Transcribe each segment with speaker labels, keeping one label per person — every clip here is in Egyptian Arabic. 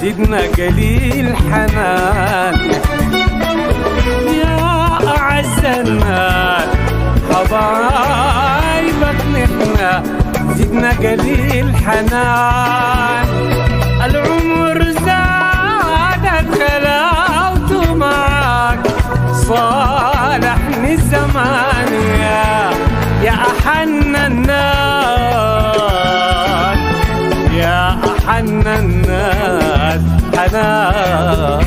Speaker 1: سيدنا قليل حنان يا أعز الناس حبايبك نحنا سيدنا قليل حنان العمر زادت غلاوته معاك صالحني الزمان يا يا أحن الناس يا أحن الناس حنان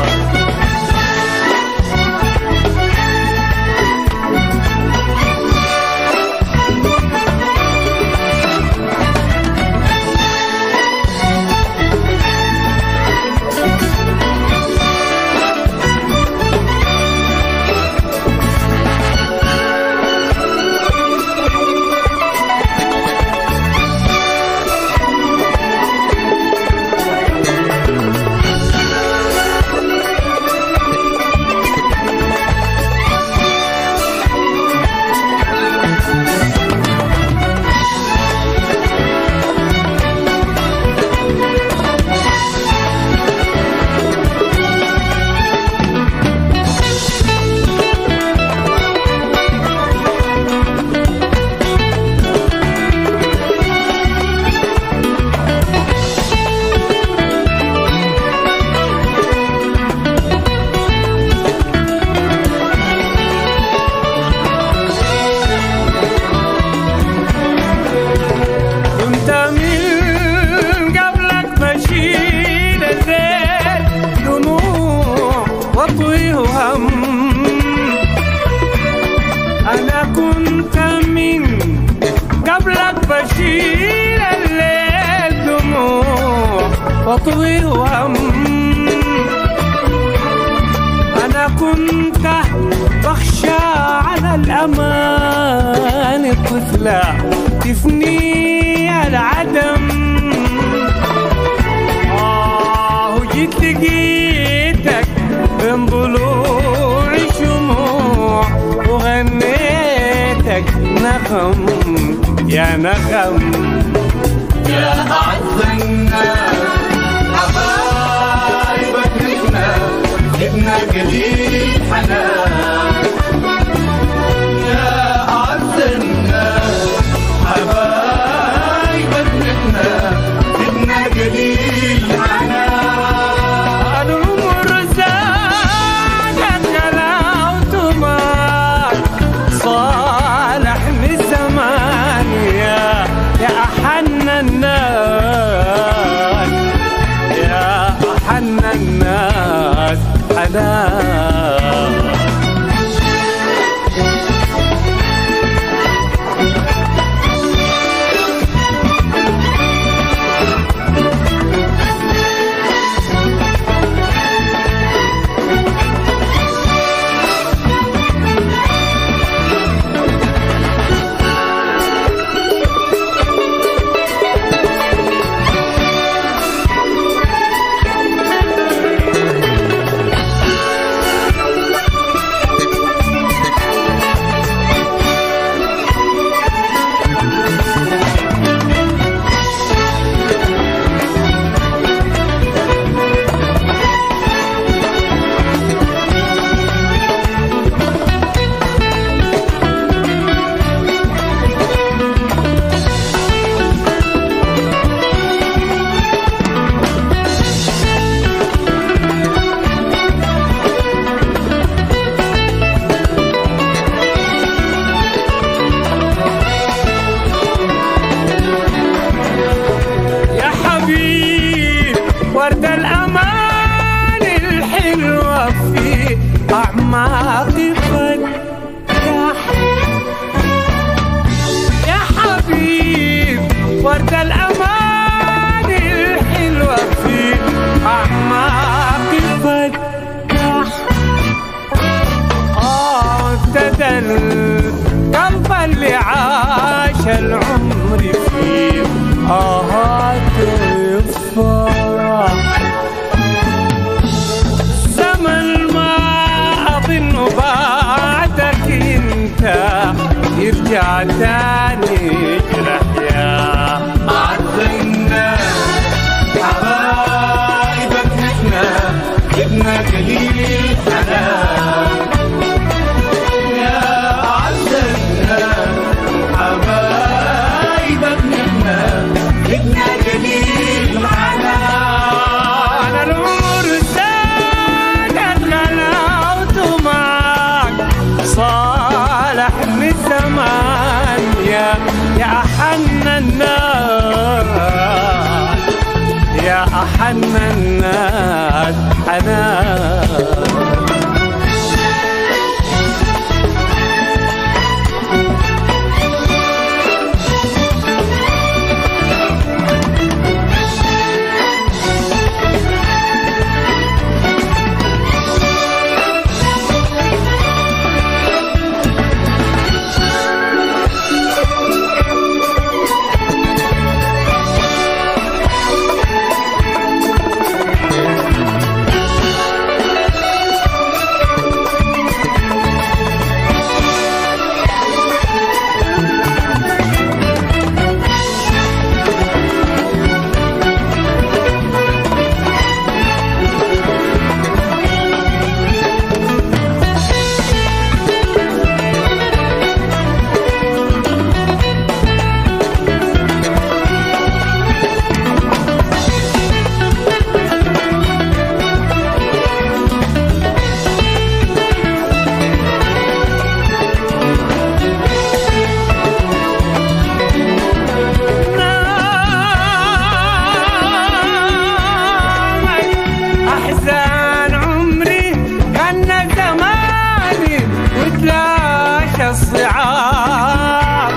Speaker 1: كنت من قبلك بشيل الزين دموع واطوي هم انا كنت من قبلك بشيل الليل دموع واطوي هم انا كنت بخشى على الامان الطفله تفني العدم آه وجيت لقيتك بين ضلوع شموع وغنيتك نغم يا نغم
Speaker 2: يا أعز الناس حبايبك نحنا ابن قليل حنان يا أعز الناس حبايبك نحنا ابن قليل حنان
Speaker 1: العمر زادت غلاوته معك صالحني الزمان يا يا أحن الناس يا أحن الناس حنان يا حبيب ورد الأمان الحلوة في أعماقي فتح يا حبيب ورد الأمان الحلوة في أعماقي فتح آه ابتدى القلب اللي عاش العمر فيه آهات يفرح زمن ما أظن بعدك انت يرجع تاني يجرح يا
Speaker 2: أعز الناس حبايبك
Speaker 1: يا أحن الناس يا أحن الناس حنان أحزان عمري غنى زماني وتلاشى الصعاب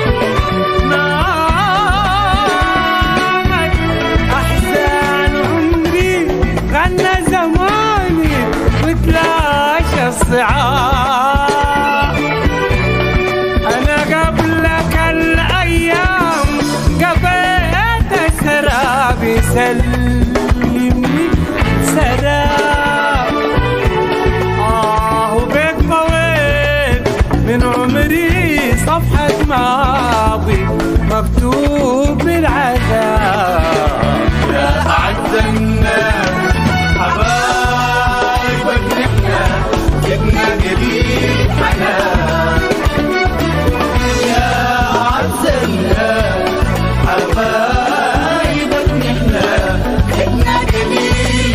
Speaker 1: نامت أحزان عمري غنى زماني وتلاشى الصعاب أنا قبلك الأيام قضيت سرابي سلمني سراب آه وبيت طويل من عمري صفحة ماضي مكتوب بالعذاب
Speaker 2: يا أعز الناس حبايبك نحنا جبنا قليل حنان يا أعز الناس حبايبك نحنا جبنا قليل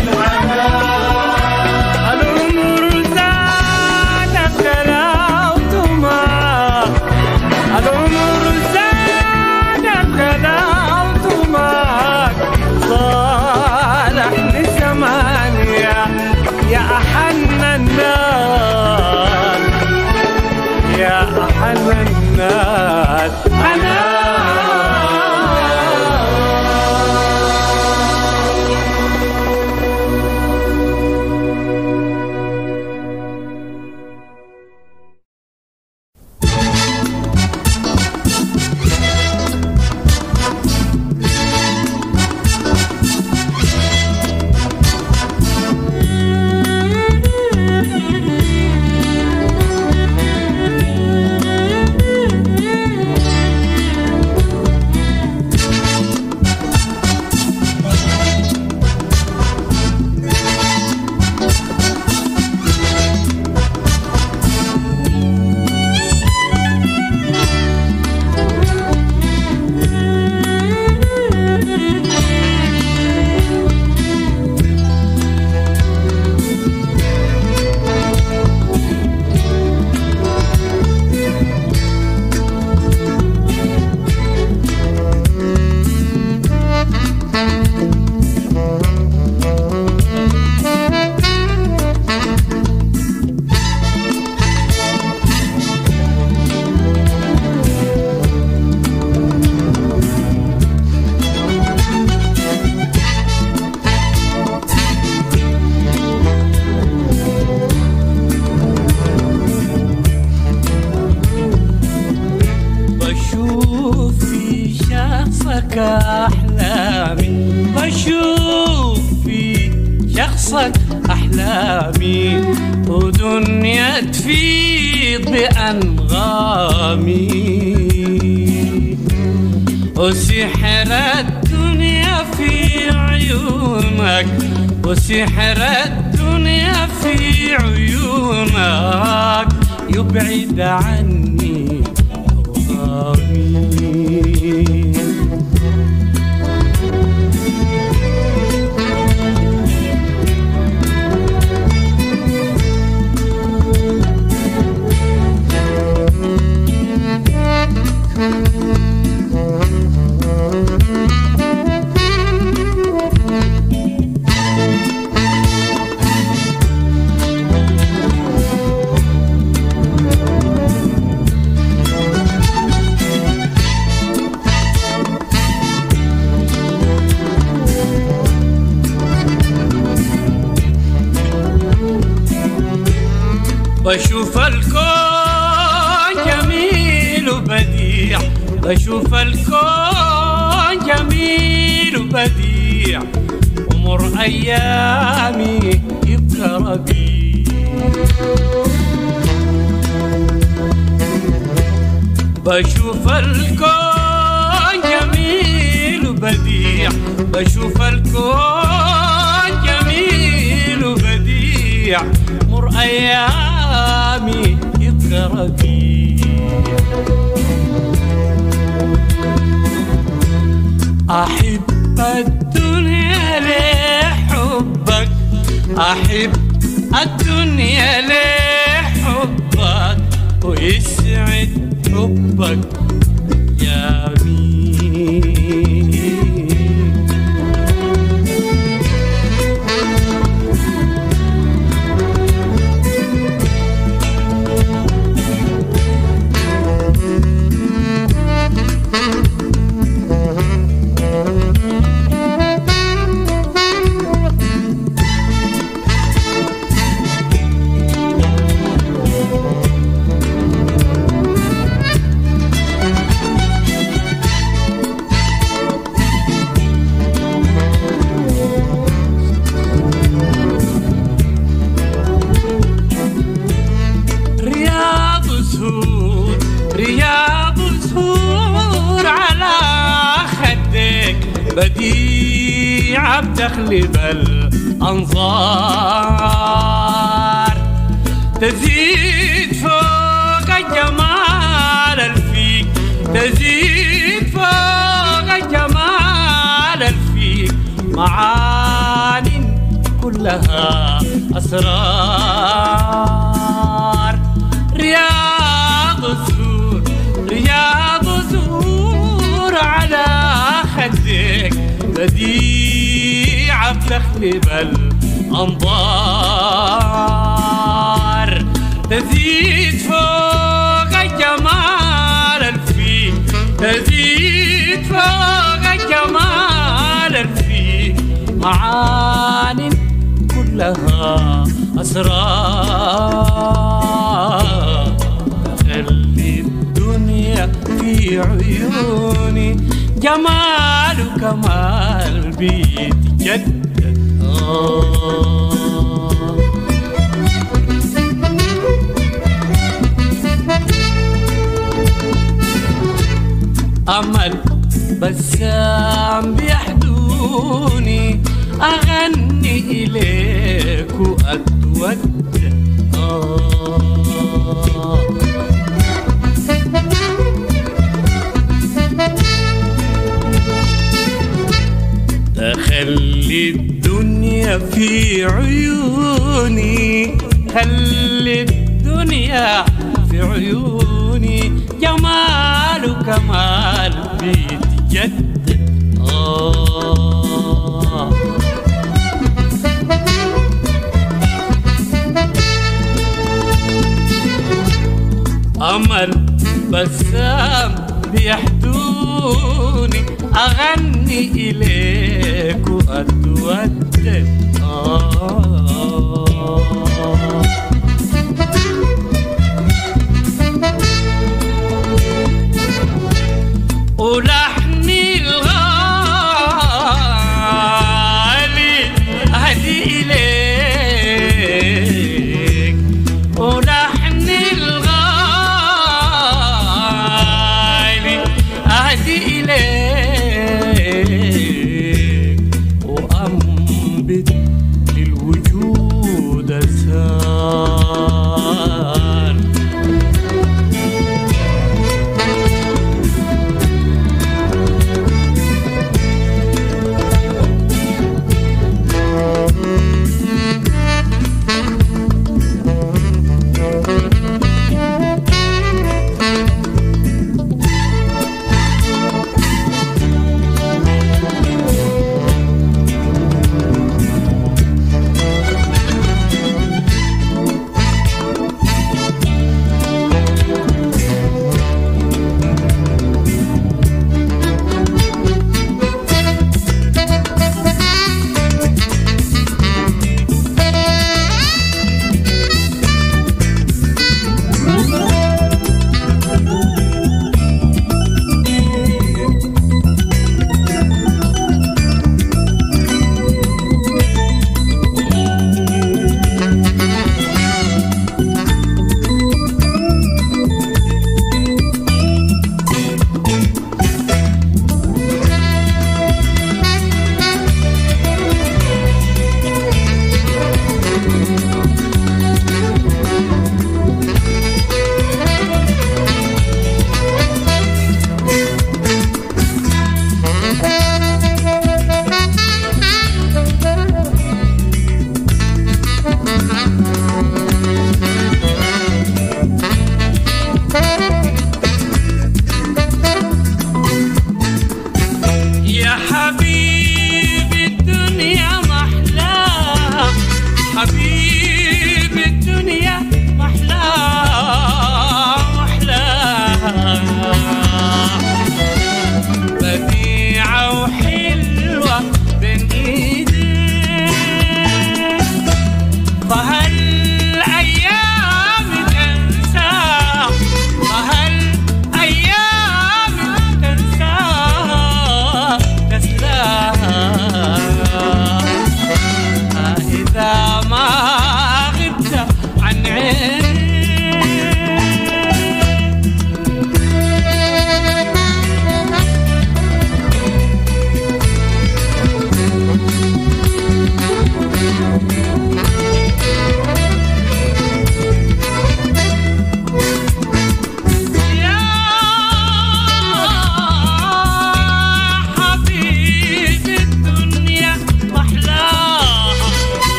Speaker 2: حنان
Speaker 1: العمر زادت غلاوت معك العمر زادت غلاوت معك صالحني زمان يا يا أحن الناس يا أحن الناس أنا بشوف في شخصك أحلامي بشوف في شخصك أحلامي ودنيا تفيض بأنغامي وسحر الدنيا في عيونك وسحر الدنيا في عيونك يبعد عني أوهامي بشوف الكون جميل وبديع ومر أيامي يبقى ربيع بشوف الكون جميل وبديع بشوف الكون جميل وبديع مر أيامي يبقى ربيع أحب الدنيا لحبك أحب الدنيا لحبك ويسعد حبك يا مين رياض زهور رياض زهور على خدك بديعة بتخلب الأنظار تزيد فوق الجمال الفيك تزيد فوق الجمال الفيك معان كلها أسرار رياض الزور رياض زور على خدك بديعة بتخلب الأنظار تزيد فوق الجمال الفيك تزيد فوق الجمال الفيك معان كلها أسرار خلي الدنيا في عيوني جمال كمال بيتجدد آه أمل بسام بيحدوني أغني إليك وأتودد آه تخلي الدنيا في عيوني خلي الدنيا في عيوني جمال كمال بيتجدد آه أمل بسام بيحدوني أغني إليك وأتودد آه ولحني الغالي أهدي إليك ولحني الغالي أهدي إليك وأنبت للوجود أسار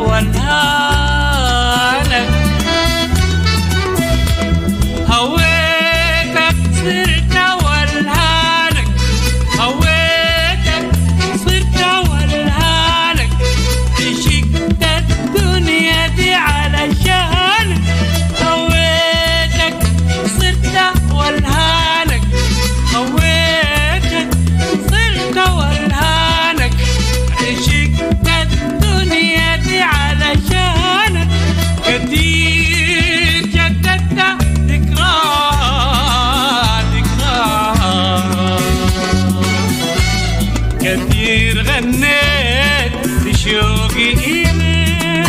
Speaker 1: والهانك هويتك صرت والهانك هويتك صرت والهانك عشقت الدنيا دي علشانك هويتك صرت والهانك هويتك صرت والهانك عشقت الدنيا دي علشانك كتير جددت ذكرى ذكرى كثير غنيت بشوقي إليك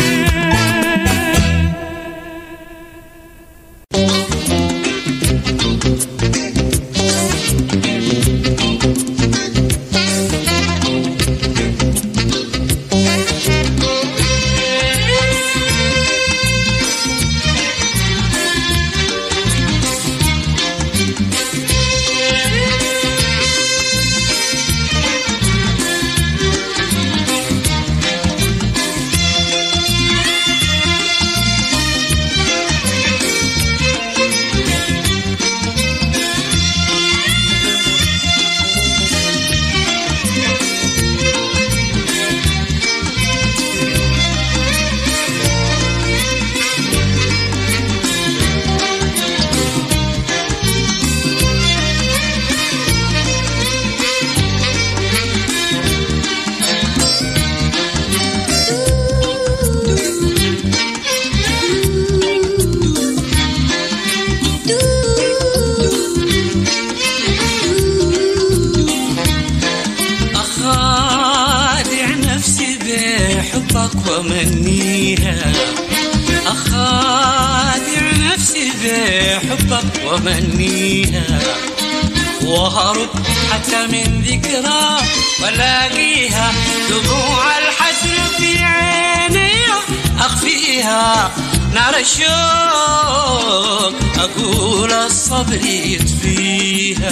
Speaker 1: أخادع نفسي بحبك ومنيها أخادع نفسي بحبك ومنيها وهرب حتى من ذكرى ولاقيها دموع الحسر في عيني أخفيها نار الشوق أقول الصبر يطفيها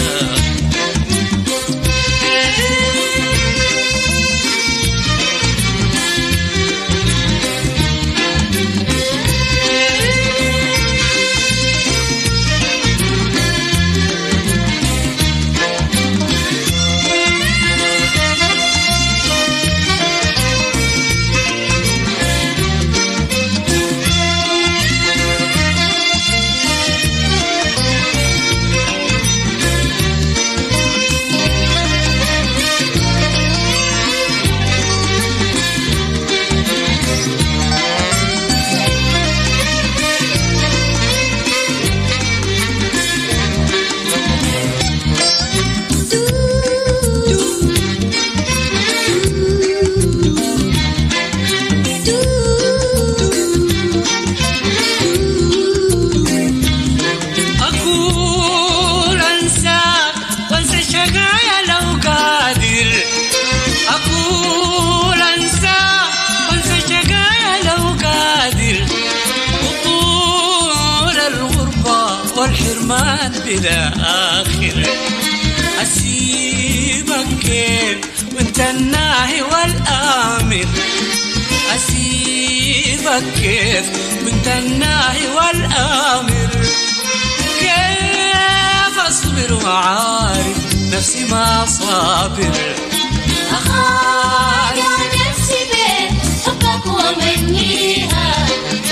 Speaker 1: أقول أنساك وأنسى شقايا لو قادر أقول أنساك وأنسى شقايا لو قادر وطول الغربة والحرمان بلا آخر أسيبك كيف وانت الناهي والآمر أسيبك كيف وانت الناهي والآمر كيف أصبر وعارف نفسي ما صابر
Speaker 3: أخادع نفسي بحبك ومنيها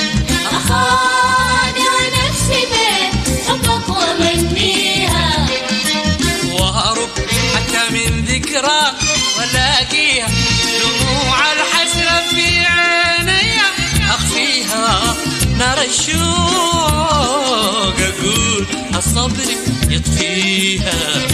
Speaker 3: أخادع نفسي بحبك ومنيها
Speaker 1: وأهرب حتى من ذكرى ولاقيها دموع الحسرة في عيني أخفيها نار الشوق أقول الصبر يطفيها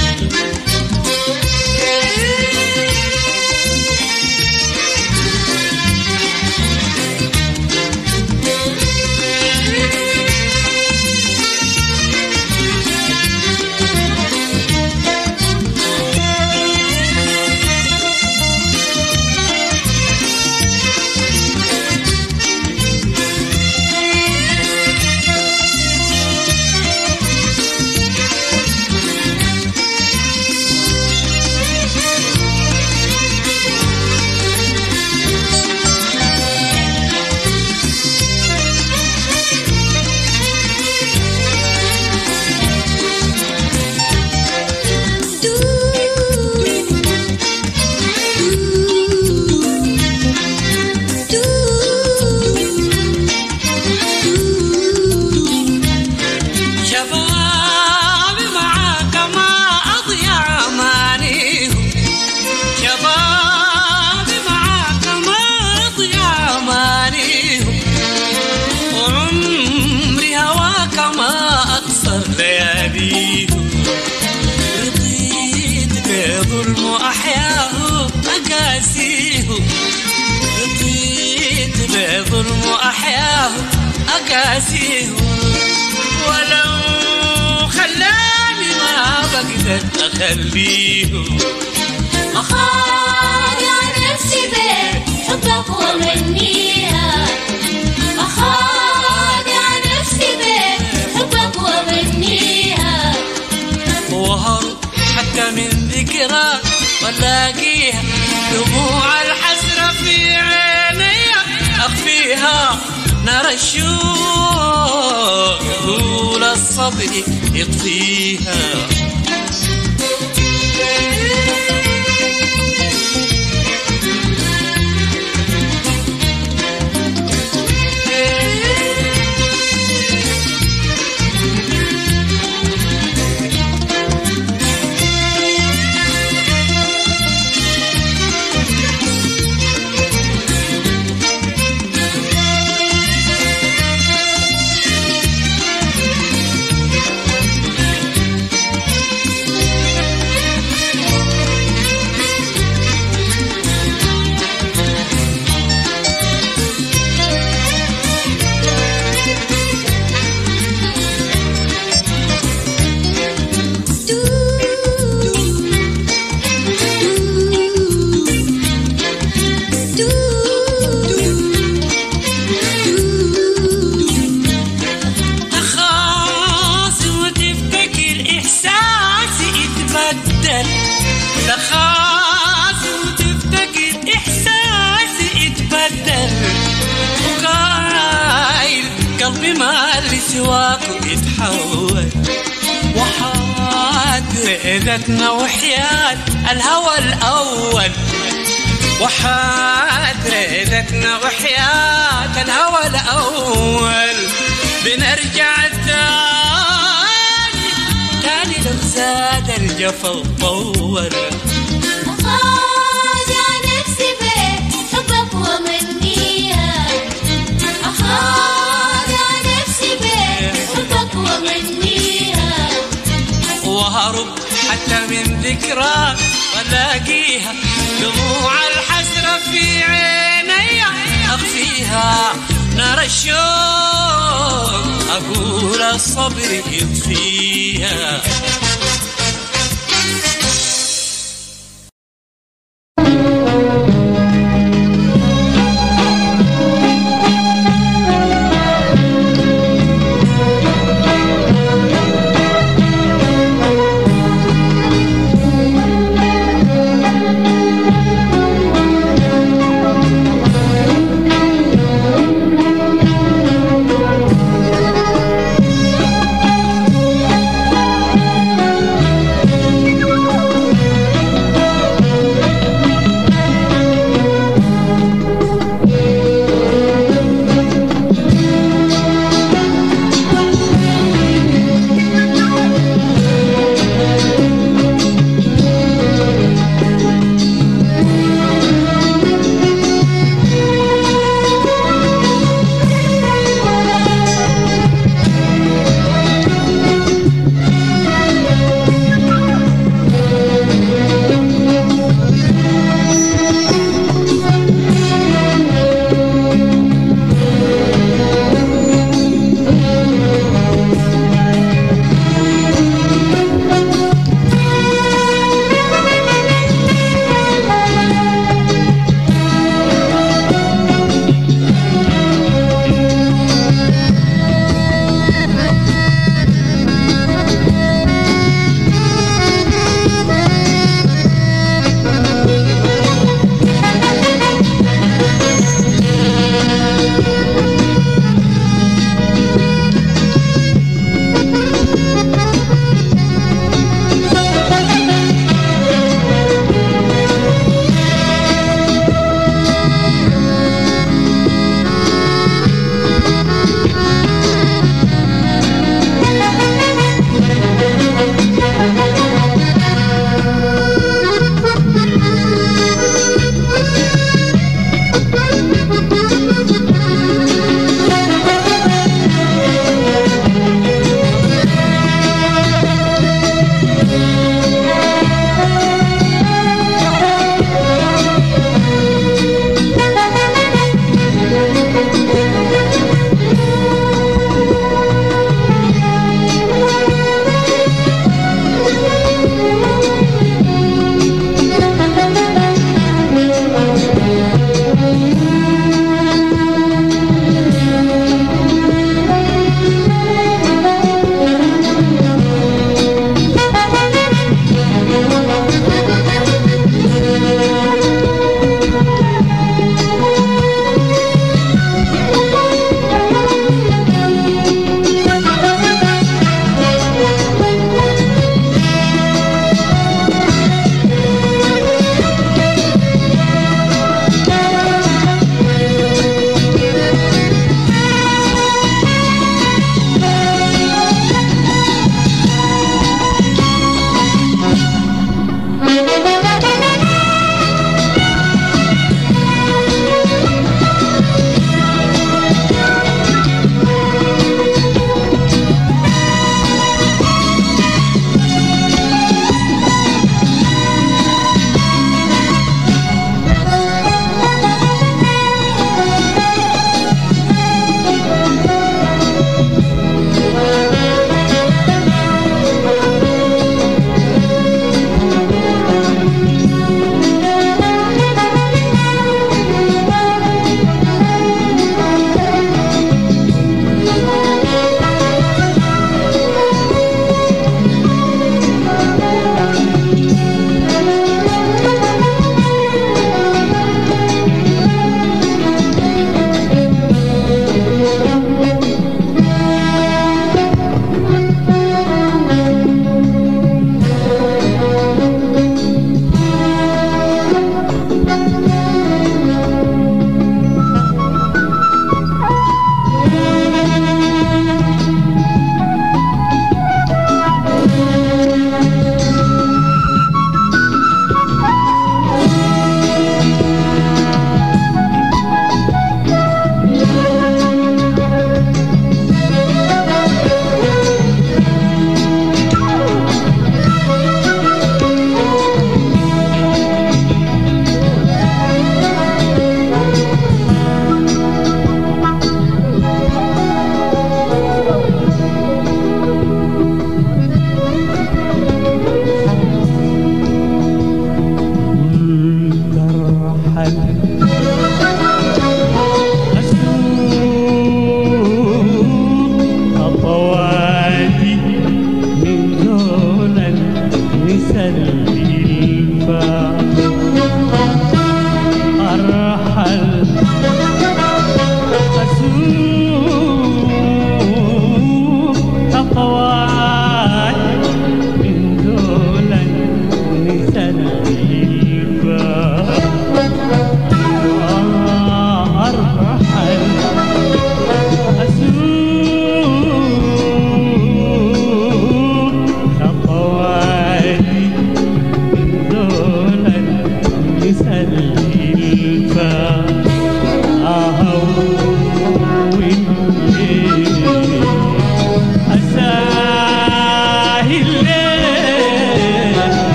Speaker 1: الظلم أحياه أقاسيه ولو خلاني ما بقدر أخليه
Speaker 3: أخادع نفسي بحبك ومنيها أخادع نفسي بحبك ومنيها
Speaker 1: وهرب حتى من ذكرى ولاقيها دموع الحسرة في عيني أخفيها نار الشوق يقول الصبر يطفيها تخاصم وتفتكر إحساسي يتبدل تخاصم وتفتكر إحساسي يتبدل وقايل قلبي ما اللي سواك يتحول وحادرتنا وحياة الهوى الأول وحادرتنا وحياة الهوى الأول بنرجع تاني تاني لو زاد الجفا وطور
Speaker 3: أخادع نفسي بحبك ومنيها أخادع نفسي بحبك ومنيها
Speaker 1: وهرب حتى من ذكرى ولاقيها دموع الحسرة في عيني أخفيها نار الشوق أقول الصبر يطفيها
Speaker 2: يا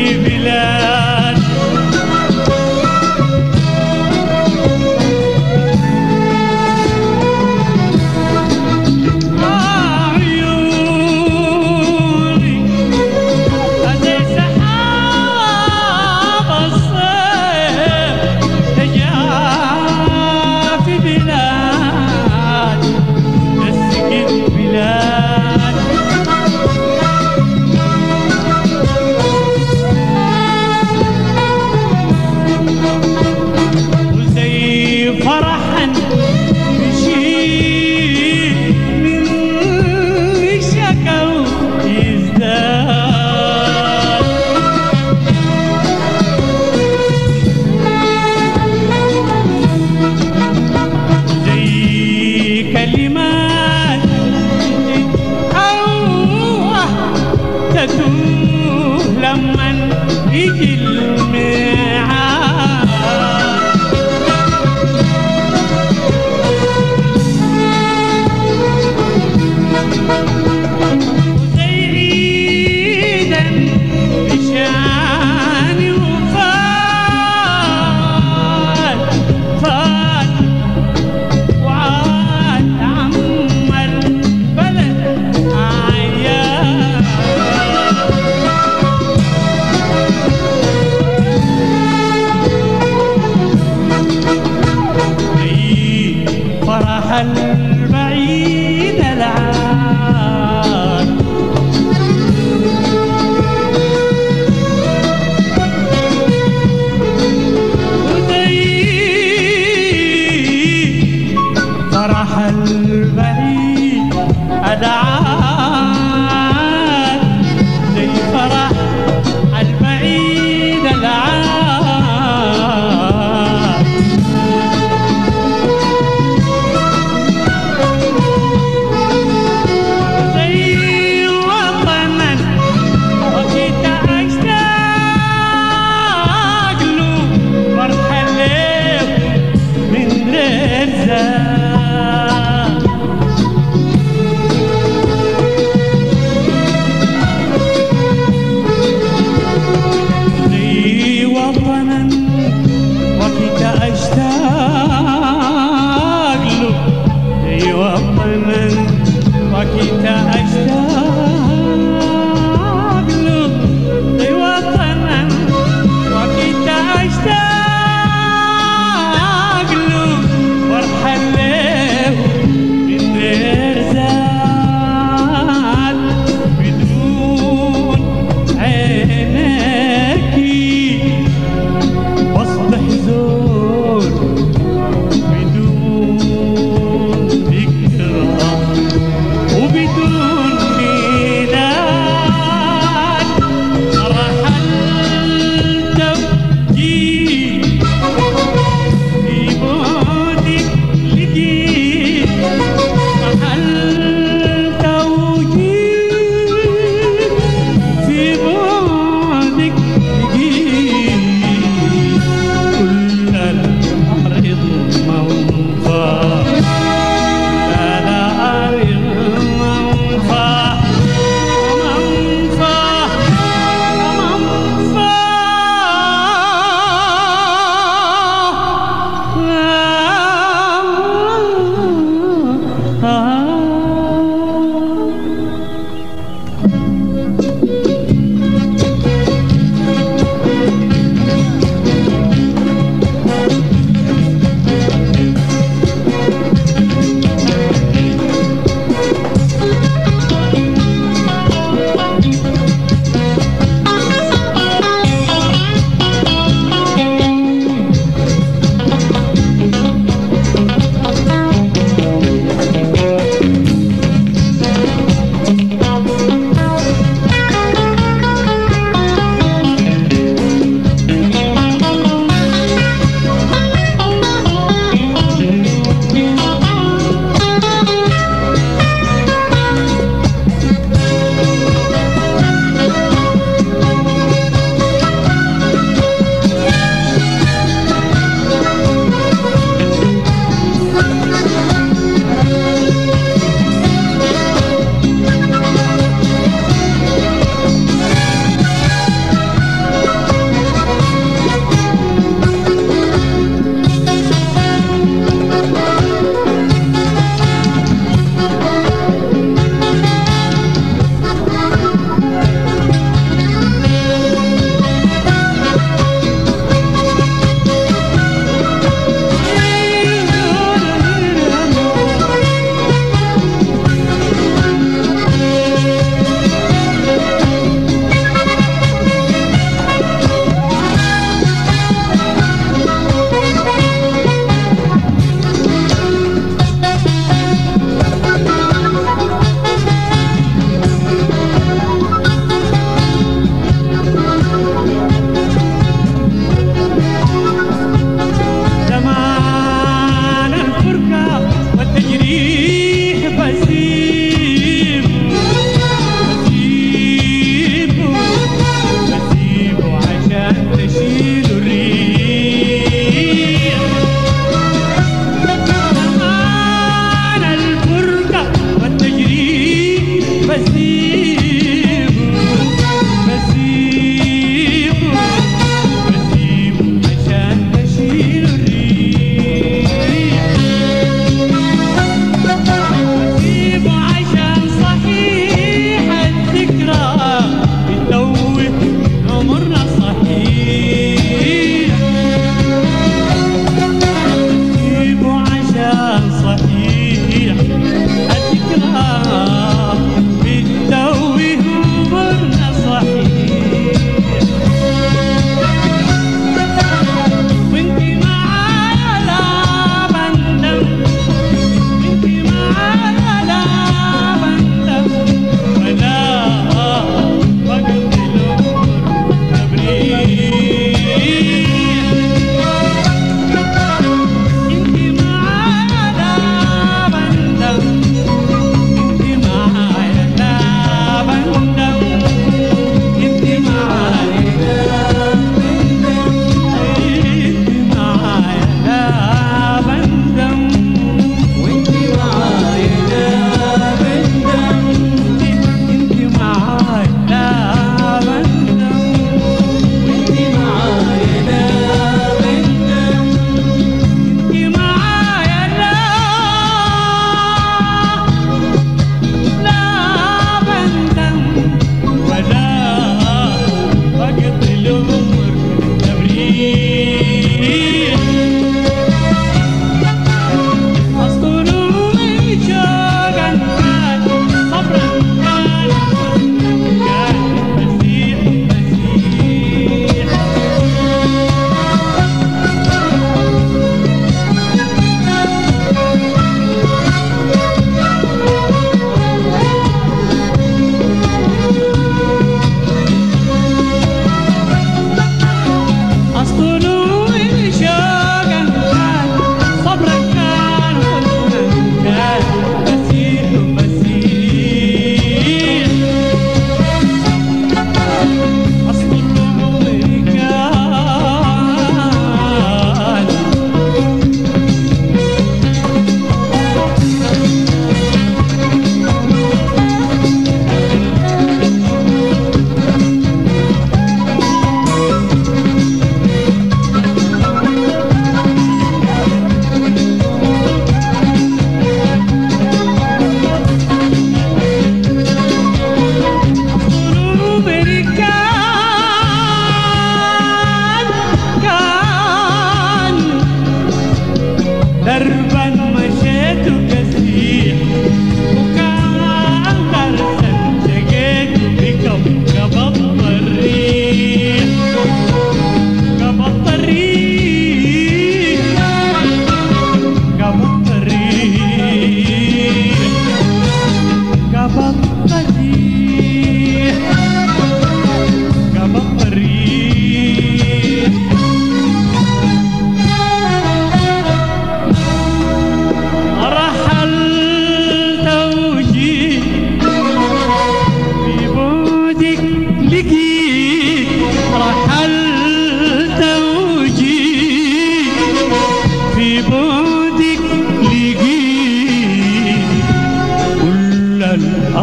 Speaker 4: بلاد عيوني هذا سحاب الصيف تجاه في بلاد تسقي البلاد وزي فرحا يشيل من شكل يزداد زي كلمات أوه تتوه لمن يجي الميعاد زي عيدا بشاني وفات فات وعاد عمر بلد عيان زي فرح البعيد العاد وزي فرح البعيد العاد زي فرح البعيد العاد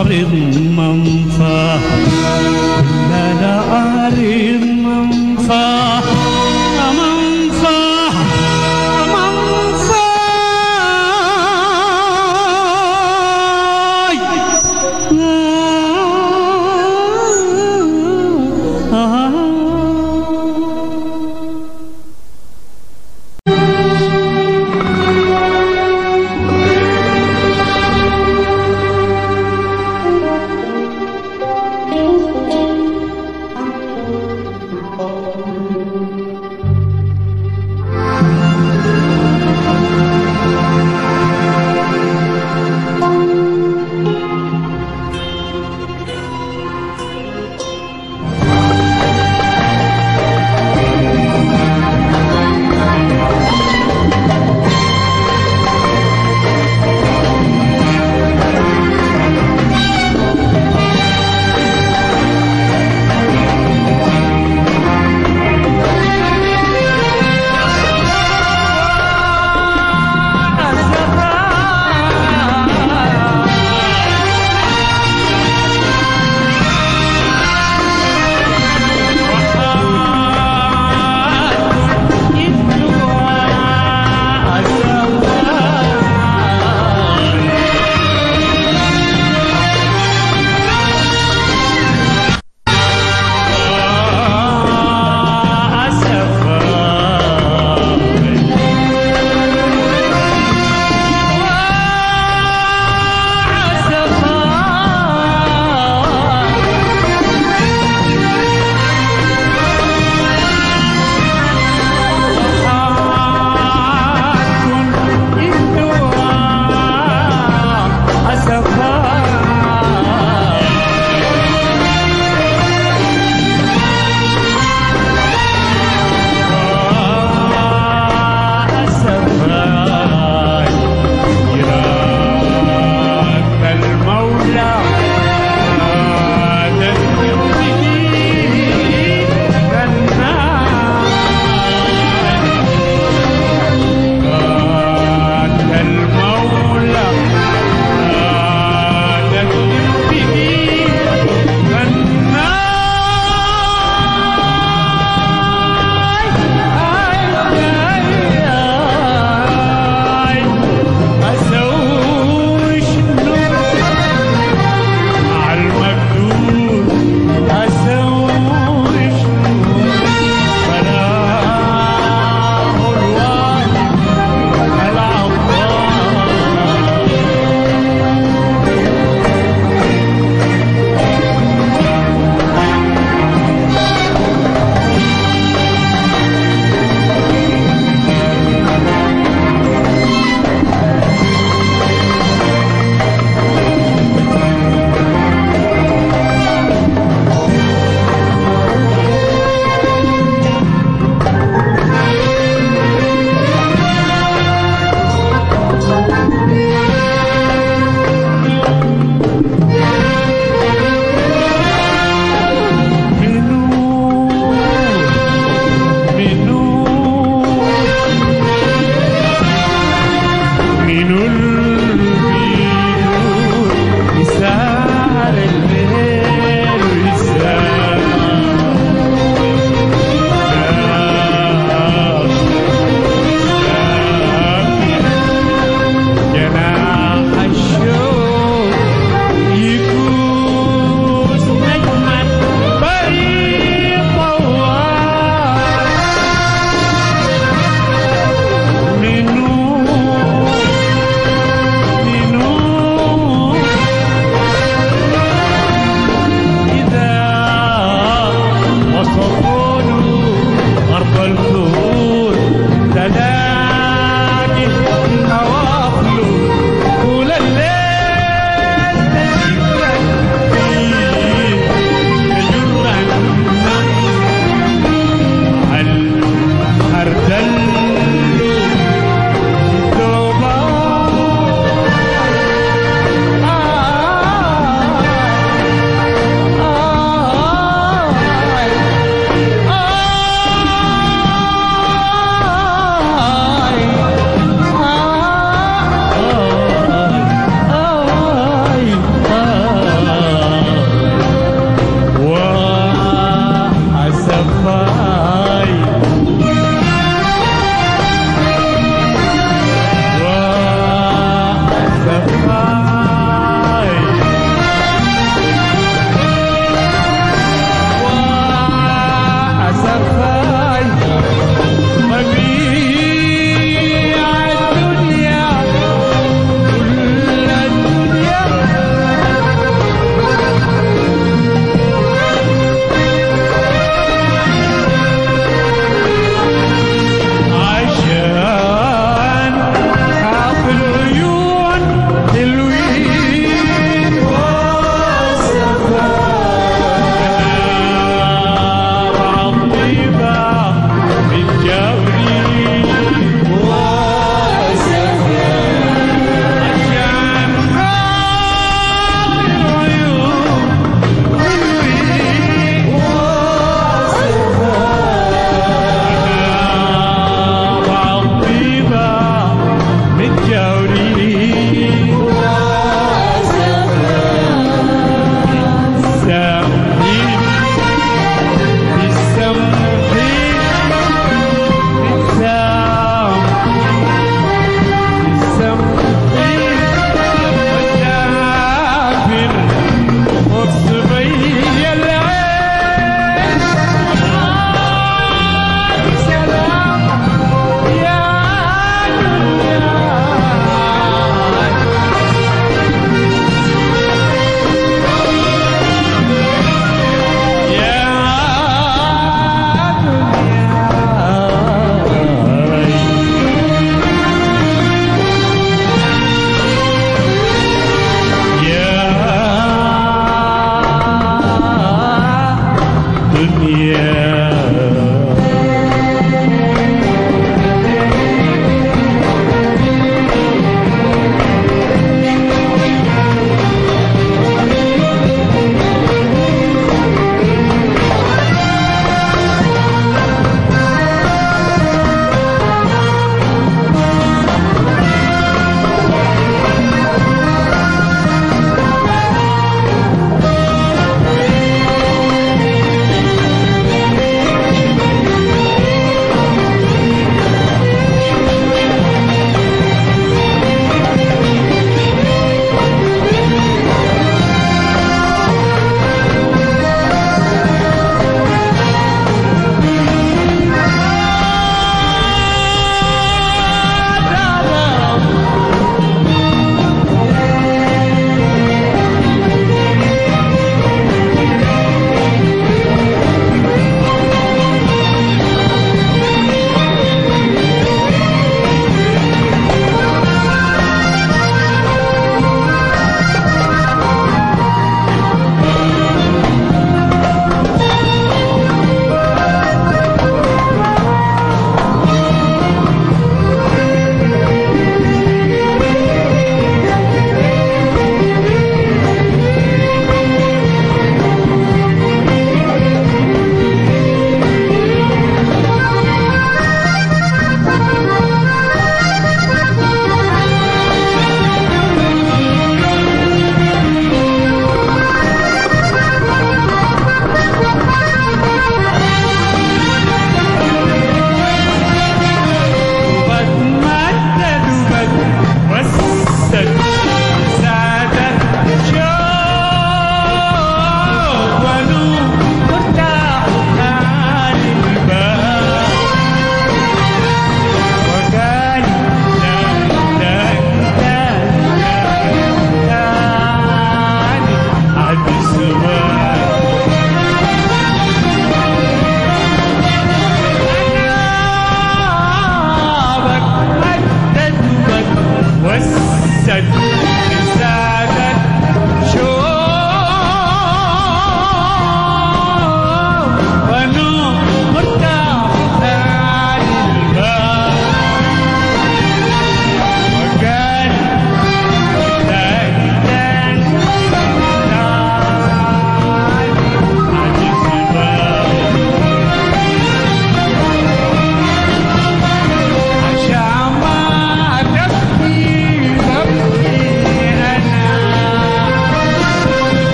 Speaker 4: أرض منفى لا لا أرض منفى منفى منفى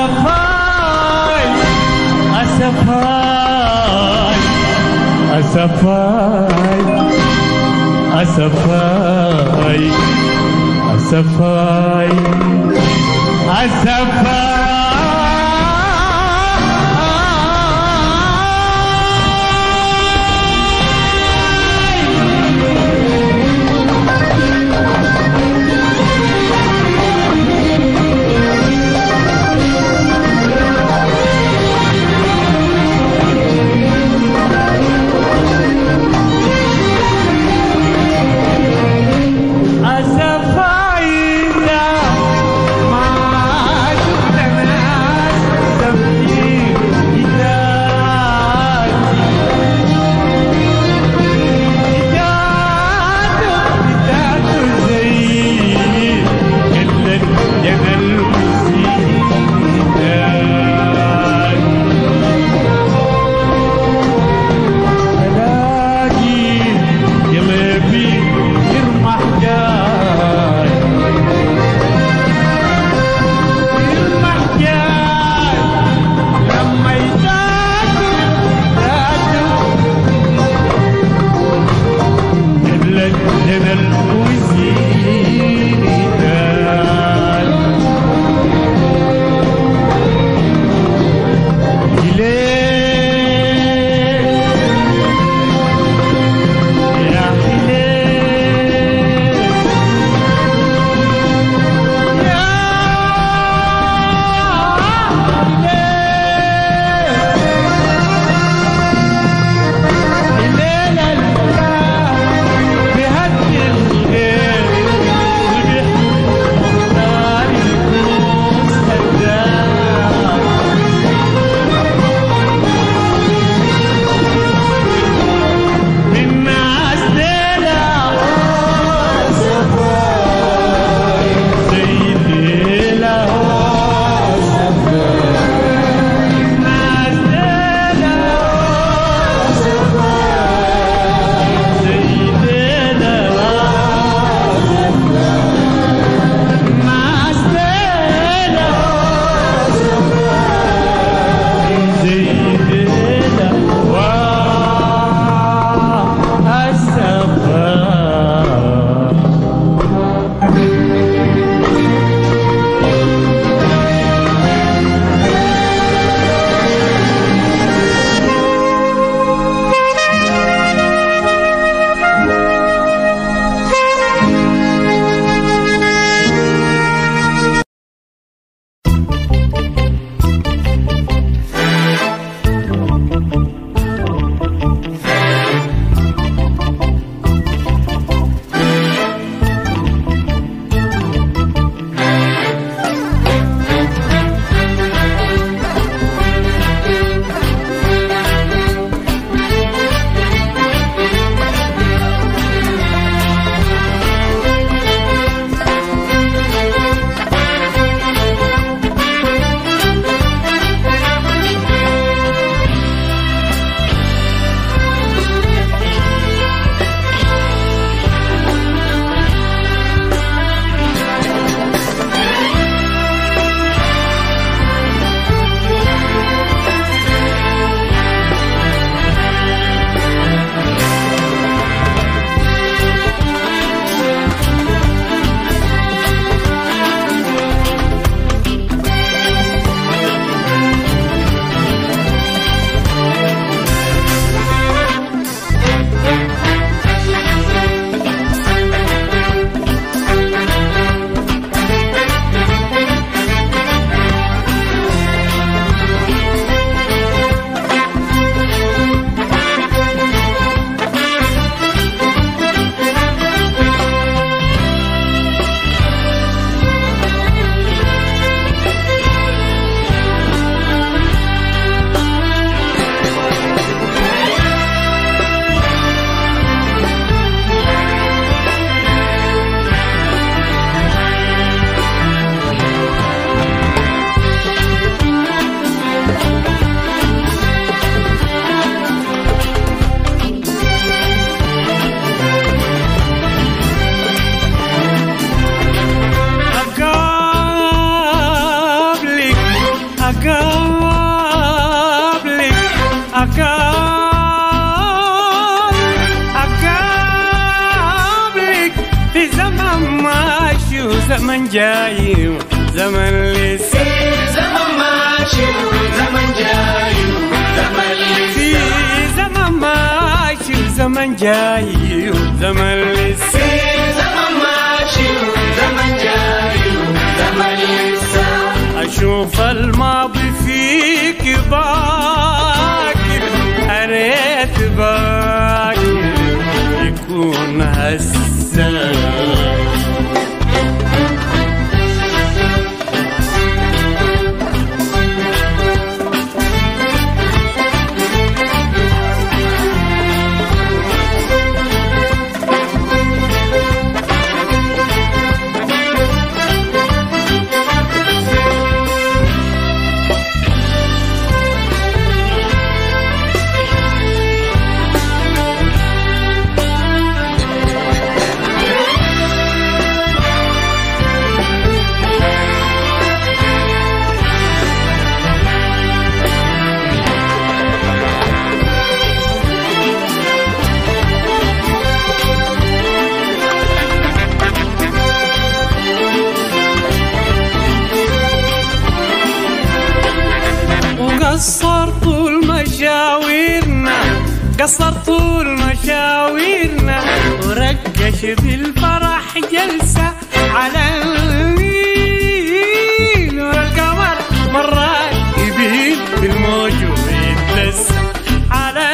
Speaker 4: أسفاي أسفاي أسفاي أسفاي أسفاي أسفاي أسفاينا ما شفت أقابلك أقابلك أقابلك في زمن ماشي وزمن جاي وزمن لسه
Speaker 2: زمن ماشي وزمن جاي وزمن
Speaker 4: في زمن ماشي وزمن جاي وزمن لسه
Speaker 2: زمن ماشي وزمن جاي وزمن لسه
Speaker 4: أشوف الماضي فيك باكر أريت باكر يكون هسه وقصر طول مشاويرنا قصر طول مشاويرنا ورقش بالفرح جلسة على النيل والقمر مرات يبين بالموج ويتلسى على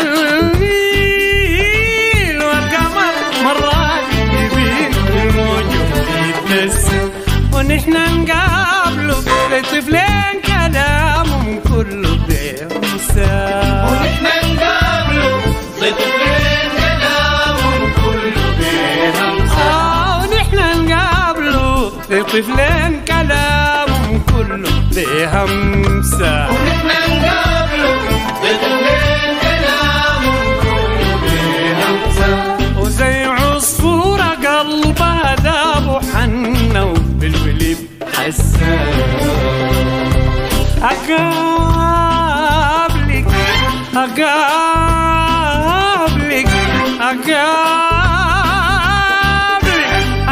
Speaker 4: النيل والقمر مرات يبين بالموج ويتلسى ونحن نقابله لطفلين كلامهم كله بيمسى
Speaker 2: ونحن نقابله لطفلين كلامهم كله بهمسة
Speaker 4: آه ونحن نقابله لطفلين كلامهم كله بهمسة
Speaker 2: ونحن نقابله لطفلين كلامهم كله بهمسة
Speaker 4: وزي عصفورة قلبها ذاب وحنة وبالولي حسان أقابلك أقابلك أقابلك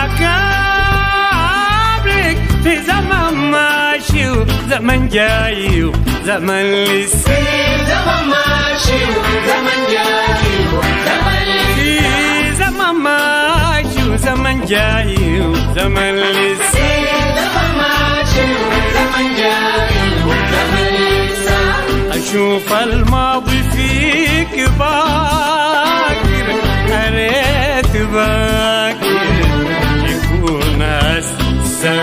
Speaker 4: أقابلك في زمن ماشي وزمن جاي وزمن لسه
Speaker 2: زمن ماشي وزمن جاي وزمن
Speaker 4: في زمن ماشي وزمن جاي وزمن لسه
Speaker 2: زمن ماشي وزمن جاي وزمن لسه
Speaker 4: أشوف الماضي فيك باكر أريت باكر يكون هسه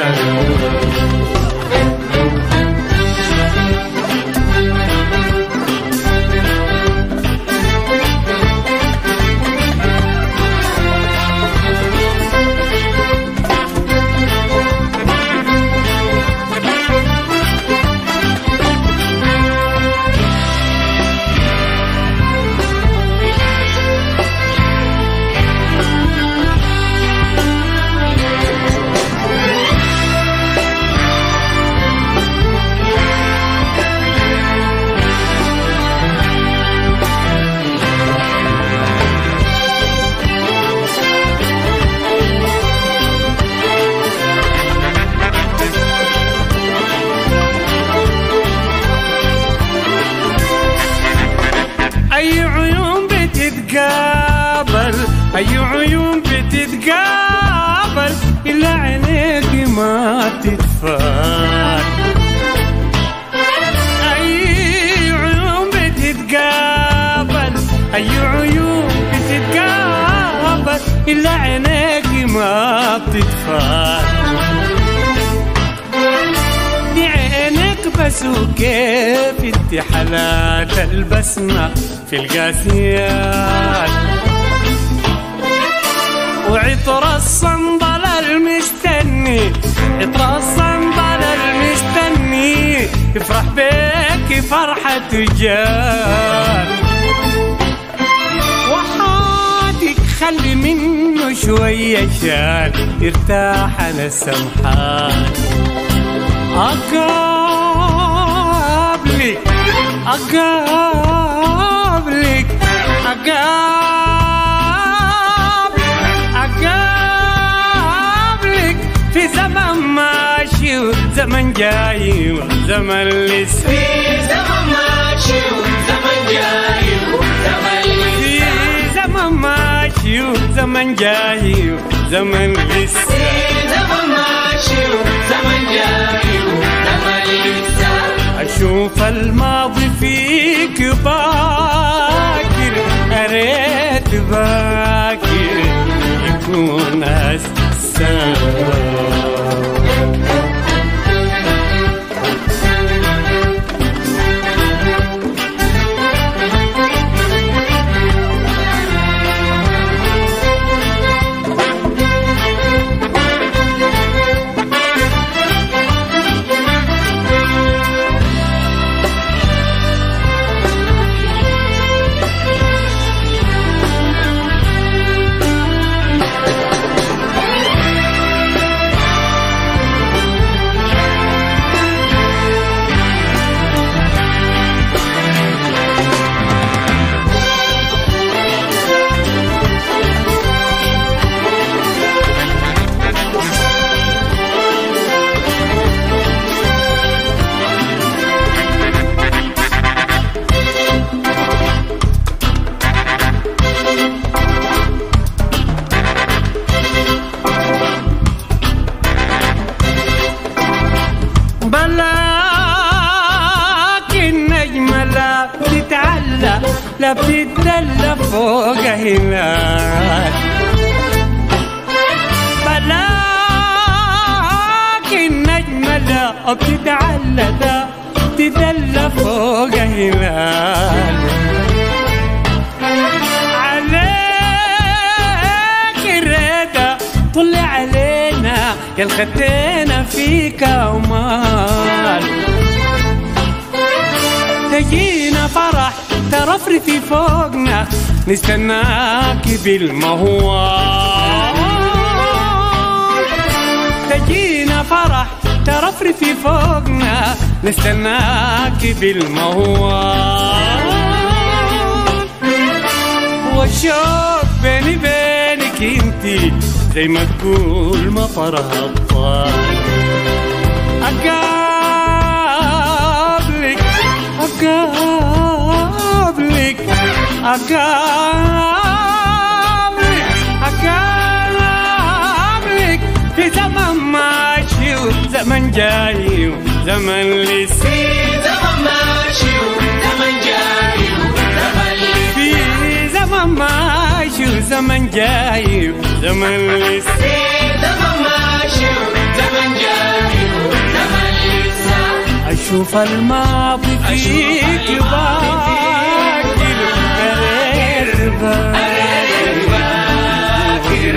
Speaker 4: أي عيون بتتقابل أي عيون بتتقابل إلا عينيك ما تتفات أي عيون بتتقابل أي عيون بتتقابل إلا عينيك ما بتتفات دي عينك بس وكيف انت حالات البسمة في القاسيات وعطر الصنبل المستني عطر الصنبل المستني يفرح بك فرحة جار وحاتك خلي منه شوية شان يرتاح أنا السمحان أقابلك أقابلك أقابلك أقابلك في زمن ماشي وزمن جاي وزمن لسه
Speaker 2: في زمن ماشي وزمن جاي وزمن
Speaker 4: في
Speaker 2: لسه
Speaker 4: زمن ماشي وزمن جاي وزمن لسه
Speaker 2: في زمن ماشي وزمن جاي وزمن لسه
Speaker 4: أشوف الماضي فيك باكر أريت باكر يكون هسه بلاك النجمة لا بتتعلى لا بتتدلى فوق هلال بلاك النجمة لا بتتعلى لا بتتدلى فوق هلال عليك الريدة طلع علينا يا الخدينا فيك ومال تجينا فرح ترفرفي فوقنا نستناك بالمهوال تجينا فرح ترفرفي فوقنا نستناك بالمهوال والشوق بيني بينك انتي زي ما تقول مطرها الطال أقابلك أقابلك أقابلك أقابلك في زمن ماشي وزمن جاي وزمن لسه
Speaker 2: في زمن ماشي وزمن جاي وزمن لسه
Speaker 4: في زمن ماشي وزمن جاي وزمن لسه
Speaker 2: في زمن ماشي وزمن جاي وزمن لسه
Speaker 4: أشوف الماضي فيك باكر أرير باكر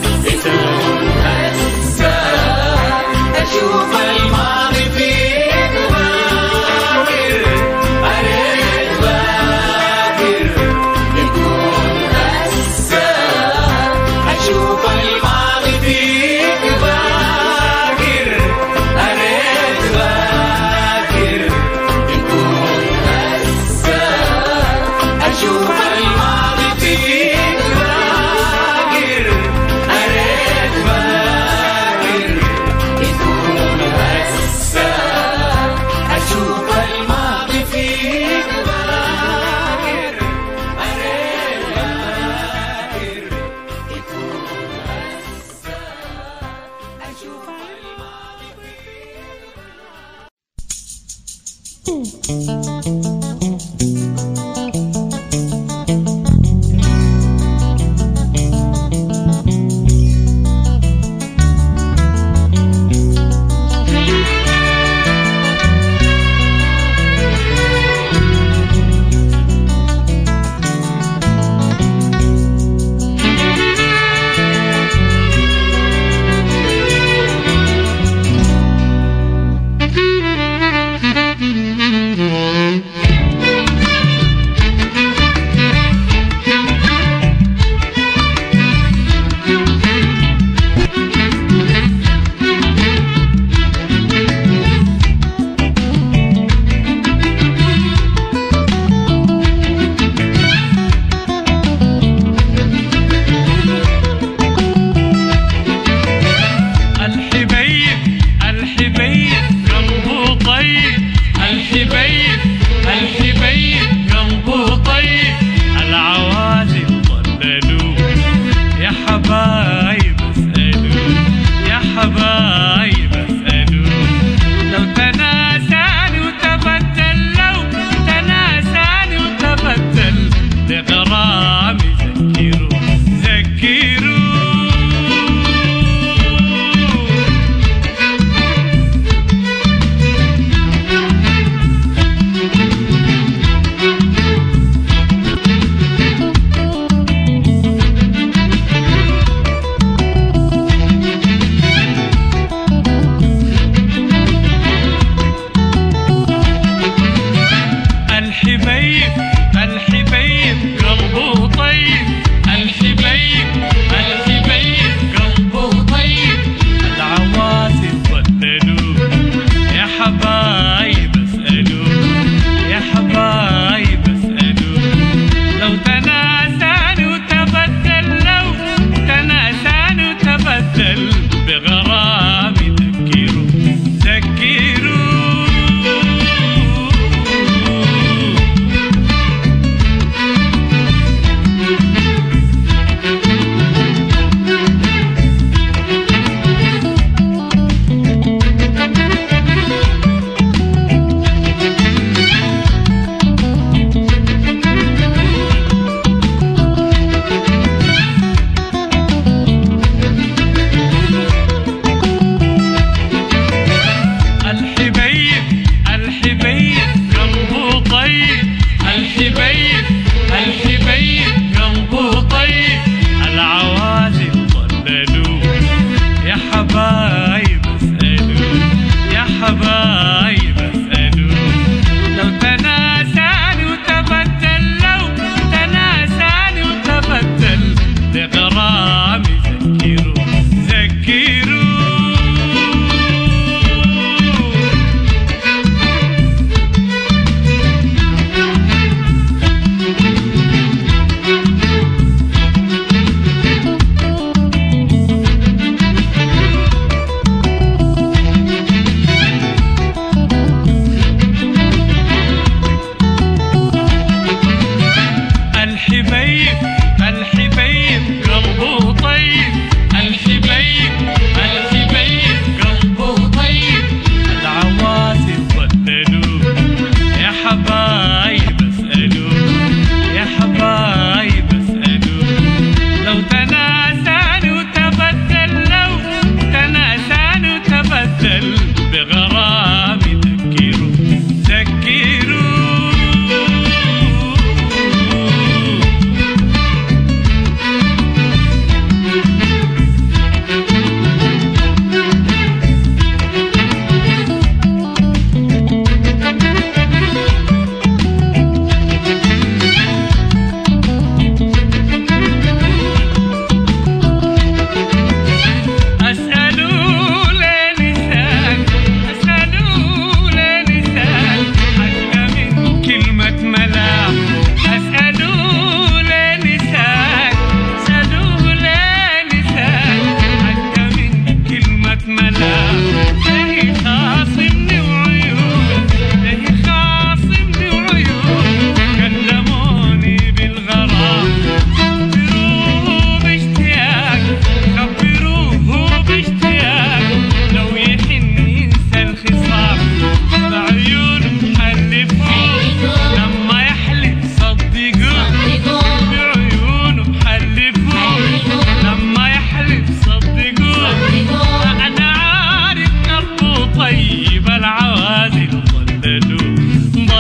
Speaker 4: هسه
Speaker 2: أشوف الماضي فيك باكر أريد باكر يكون هسه أشوف الماضي فيك باكر أريد باكر يكون هسه أشوف الماضي فيك باكر أريد باكر يكون هسه أشوف الماضي فيك باكر أريد باكر يكون هسه أشوف الماضي
Speaker 3: Thank you.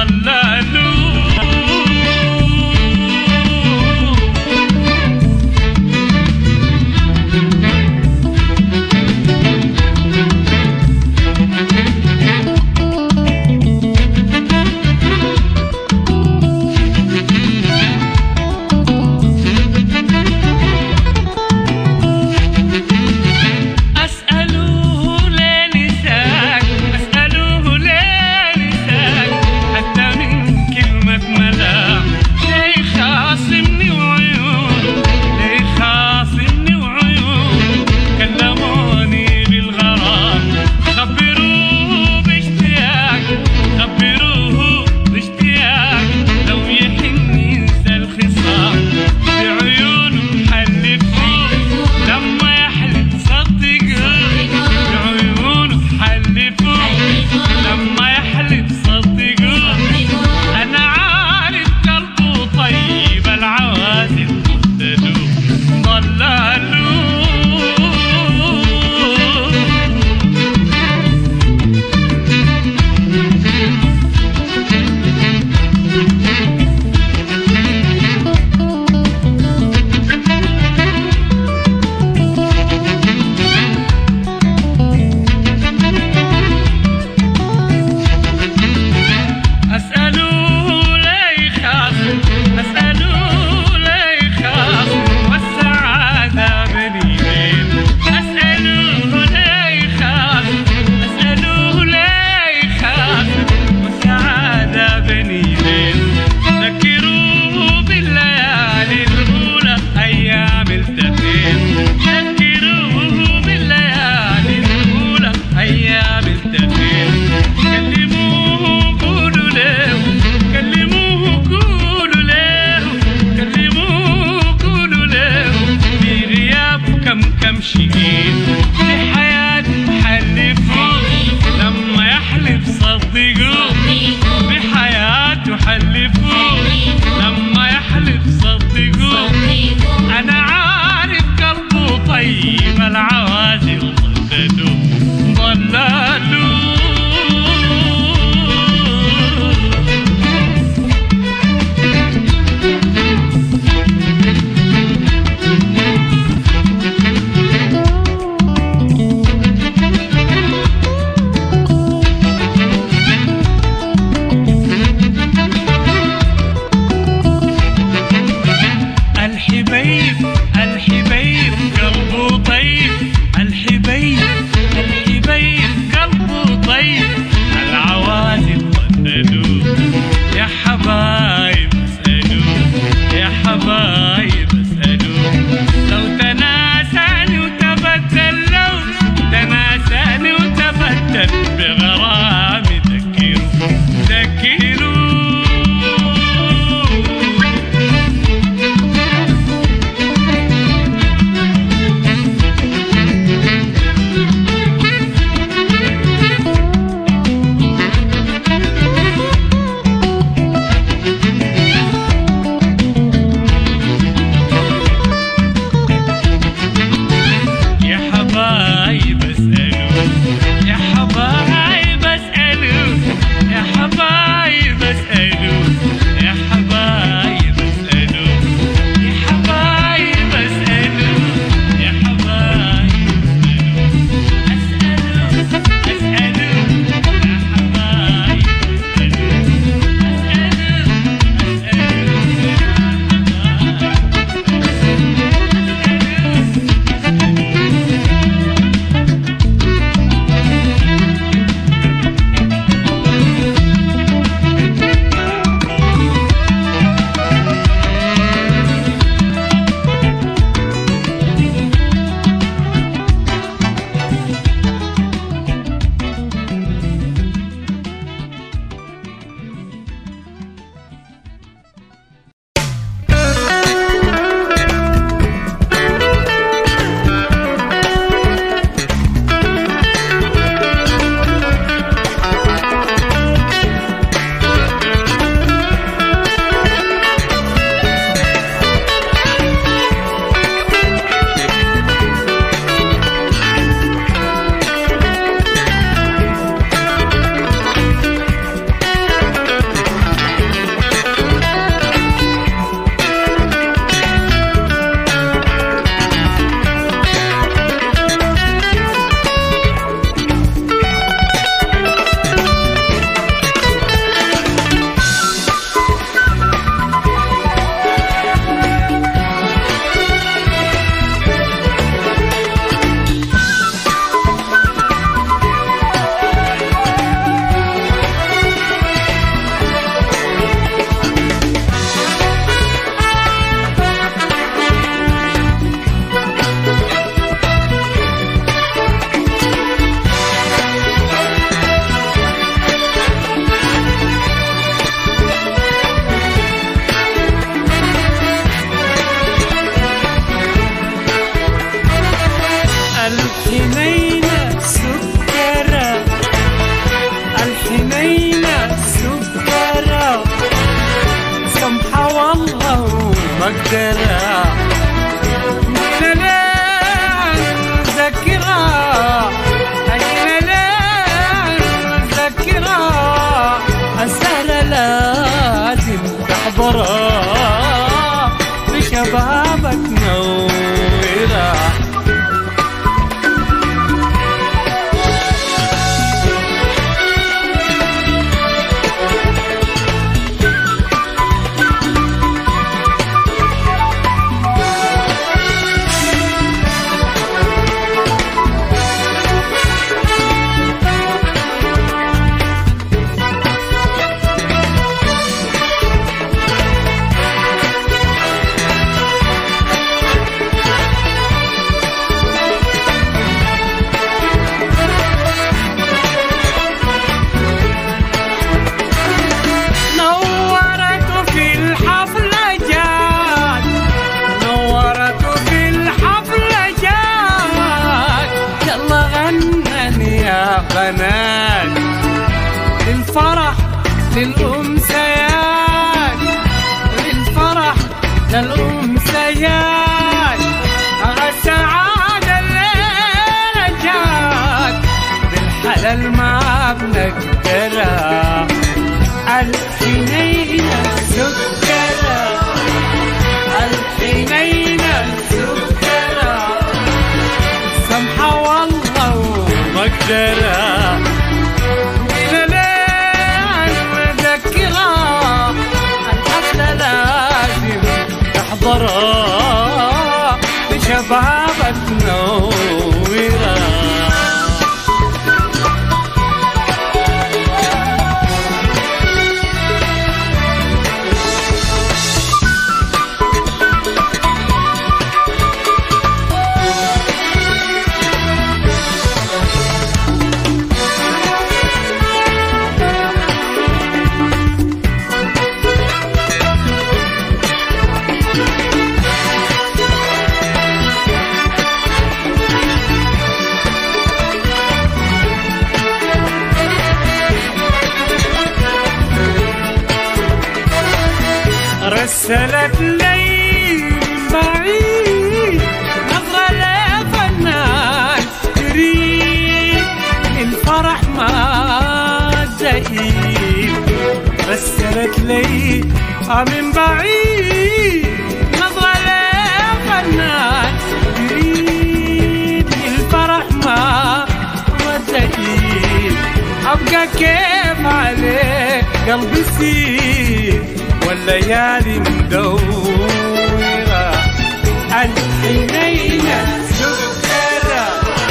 Speaker 5: ضلالو أسأله ليه نساك أسأله ليه نساك حتى من
Speaker 4: ومقدرة من ذكرى أجل ذكرى السهرة لازم تحضرها بشبابك نورها نورت في الحفلة جات نورت في الحفلة جات يلا غنن يا بنات للفرح للأمسيات للفرح للأمسيات السعادة الليلة جات بالحلال ما بنقدرها الحنين السكرة الحنين السكرة سمحة والله ومقدرة من الليل مذكرة الحفلة لازم تحضرها بشبابك نورها رسلت لي من بعيد نظرة لفنان يريد الفرح ما زهيد رسلت لي من بعيد نظرة لفنان يريد الفرح ما ما زهيد ابقى كيف عليه قلبي سيد والليالي مدورة الحنين السكرة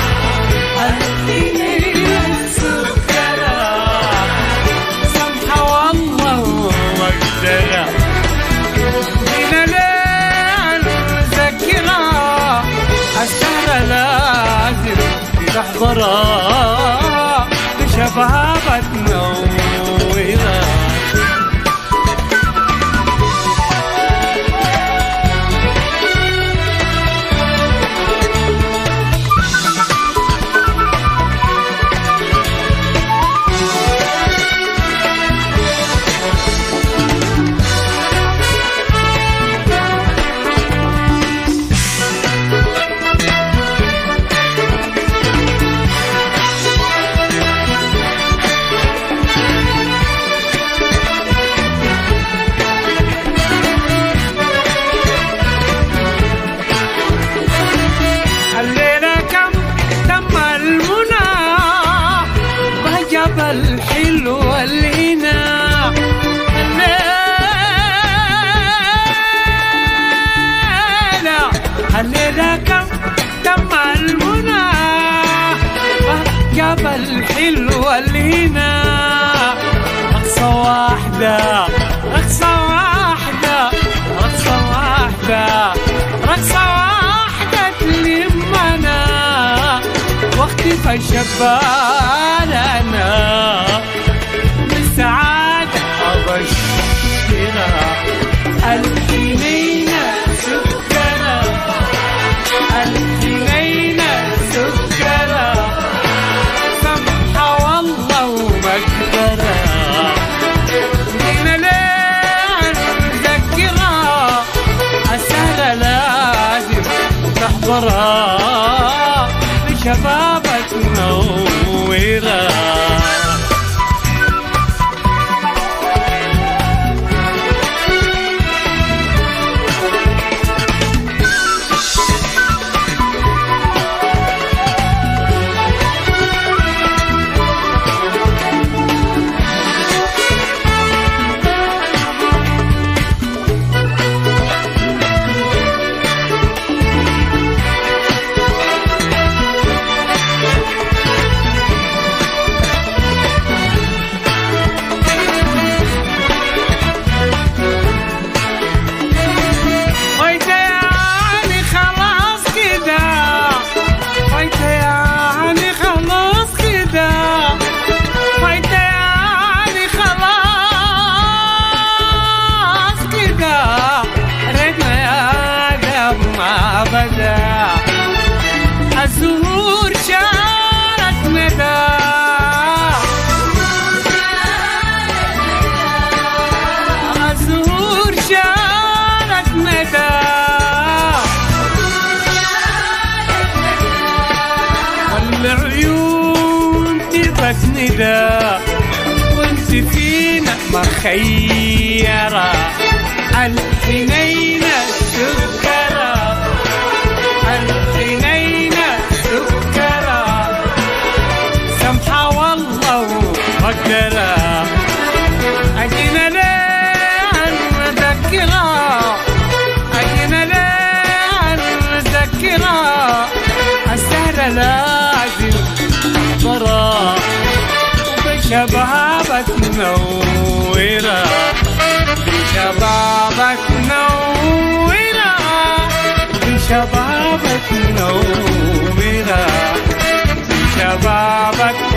Speaker 4: الحنين السكرة سمحة والله ومقدرة من الليل مذكرة السهرة لازم تحضرها بشبابك نورها الليلة كم تم المنى وجب الحلو الهنا الليلة الليلة كم تم المنى وجب الحلو الهنا رقصة واحدة رقصة واحدة رقصة واحدة رقصة واحدة تلمنا واختفى الشبال أنا بالسعادة أبشرها الحنينة سكرة الحنينة سكرة سمحة والله ومقدرة من الليل مذكرة جارك ندى والعيون تبت ندى وانت فينا مخيرة الحنينة سكرة الحنينة سكرة سمحة والله ومقدرة أجينا ليه نذكرة أجينا ليه نذكرة السهرة لازم ترى وبشبابك منورة بشبابك منورة بشبابك منورة بشبابك